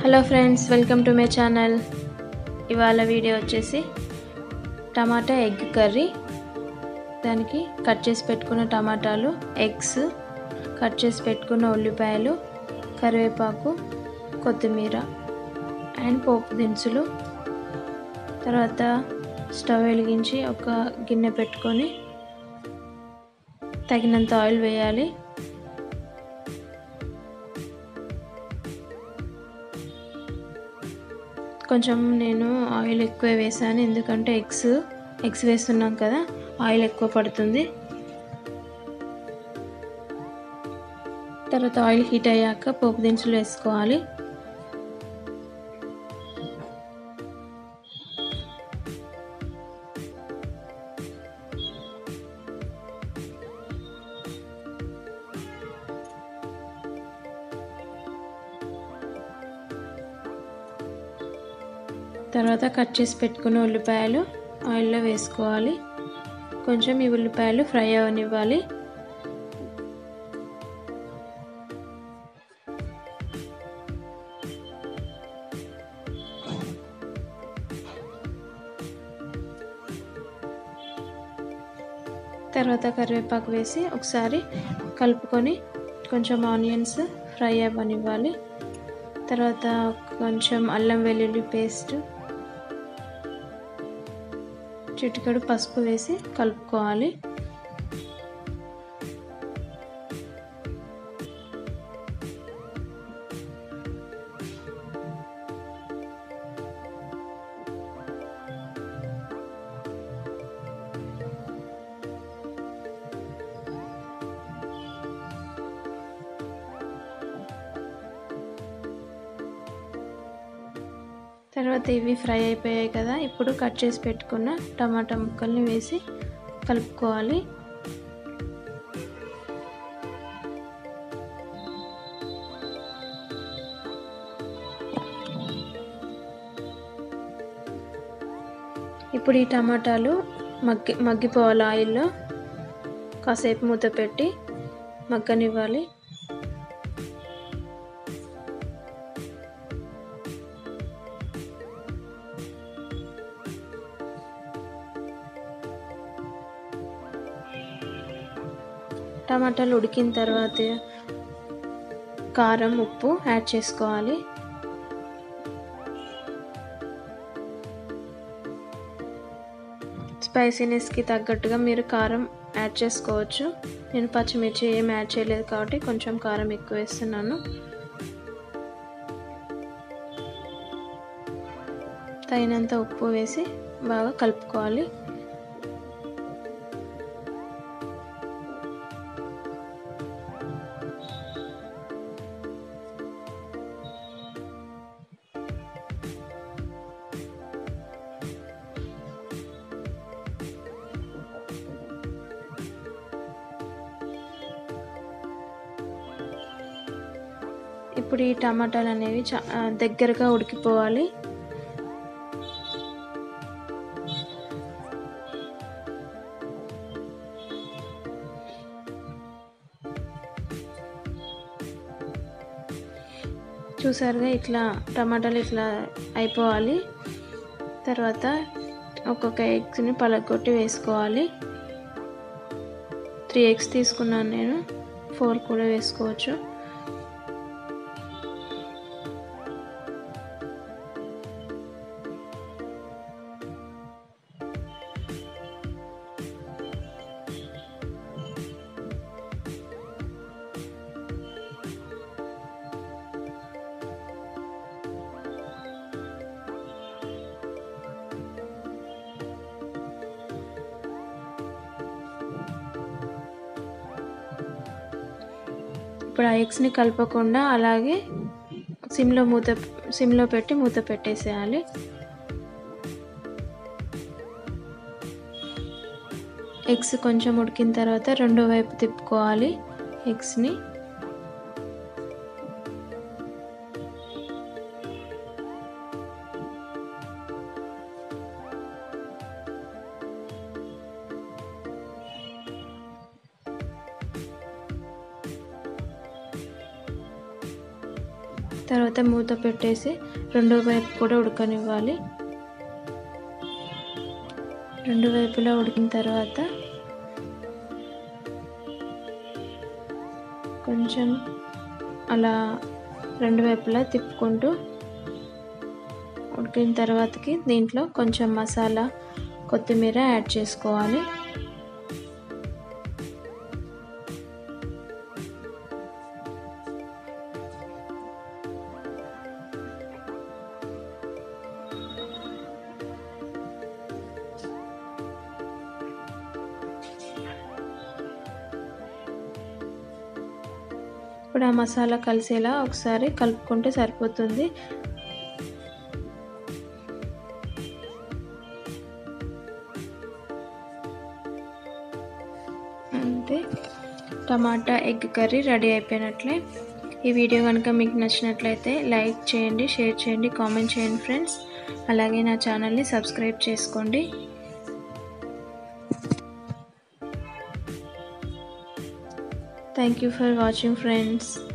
hello friends welcome to my channel ఇవాళ video వచ్చేసి టమాటా ఎగ్ కర్రీ దానికి కట్ చేసి పెట్టుకున్న టమాటాలు ఎగ్స్ కట్ చేసి పెట్టుకున్న ఉల్లిపాయలు కరివేపాకు కొత్తిమీర అండ్ పోపు దినుసులు తర్వాత స్టవ్ వెలిగించి ఒక గిన్నె పెట్టుకొని తగినంత ఆయిల్ వేయాలి కొంచెం నేను ఆయిల్ ఎక్కువ వేసాను ఎందుకంటే ఎగ్స్ ఎగ్స్ వేస్తున్నాం కదా ఆయిల్ ఎక్కువ పడుతుంది తర్వాత ఆయిల్ హీట్ అయ్యాక పోపు దినుసులు వేసుకోవాలి తర్వాత కట్ చేసి పెట్టుకున్న ఉల్లిపాయలు ఆయిల్లో వేసుకోవాలి కొంచెం ఈ ఉల్లిపాయలు ఫ్రై అవనివ్వాలి తర్వాత కరివేపాకు వేసి ఒకసారి కలుపుకొని కొంచెం ఆనియన్స్ ఫ్రై అవ్వనివ్వాలి తర్వాత కొంచెం అల్లం వెల్లుల్లి పేస్ట్ చిటికెడు పసుపు వేసి కలుపుకోవాలి తర్వాత ఇవి ఫ్రై అయిపోయాయి కదా ఇప్పుడు కట్ చేసి పెట్టుకున్న టమాటా ముక్కల్ని వేసి కలుపుకోవాలి ఇప్పుడు ఈ టమాటాలు మగ్గి మగ్గిపోవాలి ఆయిల్లో కాసేపు మూత పెట్టి మగ్గనివ్వాలి టమాటాలు ఉడికిన తర్వాత కారం ఉప్పు యాడ్ చేసుకోవాలి స్పైసీనెస్కి తగ్గట్టుగా మీరు కారం యాడ్ చేసుకోవచ్చు నేను పచ్చిమిర్చి ఏం యాడ్ చేయలేదు కాబట్టి కొంచెం కారం ఎక్కువ వేస్తున్నాను తగినంత ఉప్పు వేసి బాగా కలుపుకోవాలి ఇప్పుడు ఈ టమాటాలు అనేవి చా దగ్గరగా ఉడికిపోవాలి చూసారుగా ఇట్లా టమాటాలు ఇట్లా అయిపోవాలి తర్వాత ఒక్కొక్క ఎగ్స్ని పలగొట్టి వేసుకోవాలి త్రీ ఎగ్స్ తీసుకున్నాను నేను ఫోర్ కూడా వేసుకోవచ్చు ఇప్పుడు ఆ ఎగ్స్ని కలపకుండా అలాగే సిమ్లో మూత సిమ్లో పెట్టి మూత పెట్టేసేయాలి ఎగ్స్ కొంచెం ఉడికిన తర్వాత రెండో వైపు తిప్పుకోవాలి ఎగ్స్ని తర్వాత మూత పెట్టేసి రెండో వైపు కూడా ఉడకనివ్వాలి రెండు వైపులా ఉడికిన తర్వాత కొంచెం అలా రెండు వైపులా తిప్పుకుంటూ ఉడికిన తర్వాతకి దీంట్లో కొంచెం మసాలా కొత్తిమీర యాడ్ చేసుకోవాలి ఇప్పుడు ఆ మసాలా కలిసేలా ఒకసారి కలుపుకుంటే సరిపోతుంది అంతే టమాటా ఎగ్ కర్రీ రెడీ అయిపోయినట్లే ఈ వీడియో కనుక మీకు నచ్చినట్లయితే లైక్ చేయండి షేర్ చేయండి కామెంట్ చేయండి ఫ్రెండ్స్ అలాగే నా ఛానల్ని సబ్స్క్రైబ్ చేసుకోండి thank you for watching friends